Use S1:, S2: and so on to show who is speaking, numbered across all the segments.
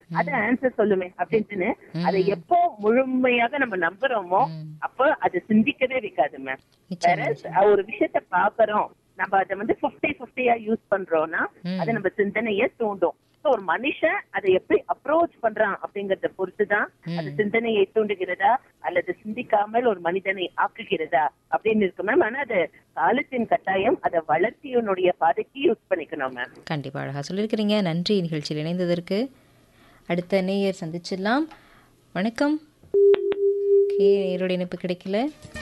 S1: அது ஆன்சர் சொல்லுமே அப்படின்ட்டுன்னு அதை எப்போ முழுமையாக நம்ம நம்புறோமோ அப்ப அது சிந்திக்கவே வைக்காது மேம்
S2: நிச்சயமா
S1: வேற ஒரு விஷயத்த பாக்குறோம் நம்ம அதை வந்து பிப்டி பிப்டியா யூஸ் பண்றோம்னா அது நம்ம சிந்தனைய தூண்டும் So, ஒரு மனுஷன் அதை எப்படி அப்ரோச் பண்றான் அப்படிங்கறத பொறுத்துதான் அது சிந்தனையை தூண்டுகிறதா அல்லது சிந்திக்காமல் ஒரு மனிதனை ஆக்குகிறதா அப்படின்னு இருக்கு மேம் ஆனா அது காலத்தின் கட்டாயம் அதை வளர்ச்சியினுடைய பாதைக்கு யூஸ் பண்ணிக்கணும் மேம்
S2: கண்டிப்பாக அழகாக சொல்லியிருக்கிறீங்க நன்றி நிகழ்ச்சியில் இணைந்ததற்கு அடுத்த நேயர் சந்திச்சிடலாம் வணக்கம் ஓகே நேரோட இணைப்பு கிடைக்கல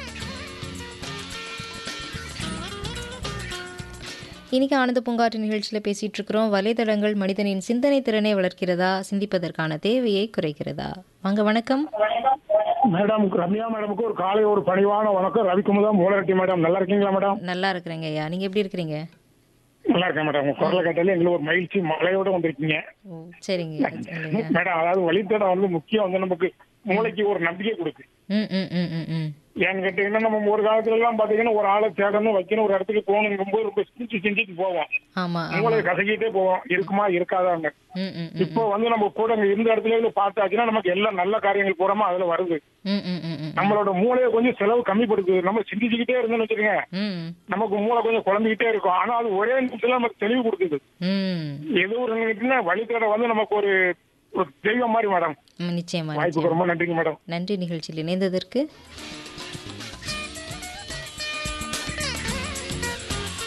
S2: இன்னைக்கு ஆனந்த பூங்காற்று நிகழ்ச்சியில் பேசிட்டு இருக்கிறோம் வலைதளங்கள் மனிதனின் சிந்தனை திறனை வளர்க்கிறதா சிந்திப்பதற்கான தேவையை குறைக்கிறதா வாங்க வணக்கம்
S3: மேடம் ரம்யா மேடமுக்கு ஒரு காலை ஒரு பணிவான வணக்கம் ரவிக்குமுதா மூலரட்டி மேடம் நல்லா இருக்கீங்களா மேடம்
S2: நல்லா இருக்கிறேங்க ஐயா நீங்கள் எப்படி இருக்கிறீங்க
S3: நல்லா இருக்கேன் மேடம் உங்க குரலை கேட்டாலே எங்களுக்கு ஒரு மகிழ்ச்சி மழையோட வந்திருக்கீங்க
S2: ஓ சரிங்க ஐயா, சொல்லுங்க
S3: மேடம் அதாவது வழித்தடம் வந்து முக்கியம் வந்து நமக்கு மூளைக்கு ஒரு நம்பிக்கை கொடுக்கு
S2: ம் ம் ம் ம் ம்
S3: ஏன்னு கேட்டீங்கன்னா நம்ம ஒரு காலத்துல எல்லாம் பாத்தீங்கன்னா ஒரு ஆளை தேடணும் வைக்கணும் ஒரு இடத்துக்கு போகணுங்கும் போது ரொம்ப சிந்திச்சு சிந்திச்சு போவோம்
S2: ஆமாம்
S3: மூளையை கசக்கிட்டே போவோம் இருக்குமா இருக்காதாங்க
S2: ம் ம் ம்
S3: இப்போ வந்து நம்ம கூட இங்க இருந்த இடத்துல இருந்து பார்த்தாச்சுன்னா நமக்கு எல்லாம் நல்ல காரியங்கள் பூராமா அதுல வருது
S2: ம் ம் ம் ம்
S3: நம்மளோட மூளையை கொஞ்சம் செலவு கம்மிப்படுத்துது நம்ம சிந்திச்சுக்கிட்டே இருந்தோம்னு வச்சுக்கோங்க
S2: ம்
S3: நமக்கு மூளை கொஞ்சம் குழம்பிக்கிட்டே இருக்கும் ஆனா அது ஒரே நிமிஷத்துல நமக்கு தெளிவு கொடுக்குது
S2: ம்
S3: ஏதோ ஒரு நினைக்கிட்டுனா வழித்தட வந்து நமக்கு ஒரு ஒரு தெய்வம் மாதிரி மேடம்
S2: ம், நிச்சயமா நிச்சயமா.
S3: வாய்ப்புக்கு ரொம்ப நன்றிங்க மேடம்
S2: நன்றி நிகழ்ச்சியில் இணைந்ததற்கு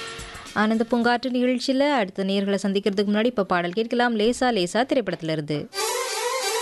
S2: ஆனந்த பூங்காற்று நிகழ்ச்சியில் அடுத்த நேர்களை சந்திக்கிறதுக்கு முன்னாடி இப்போ பாடல் கேட்கலாம் லேசா லேசா திரைப்படத்துல இருந்து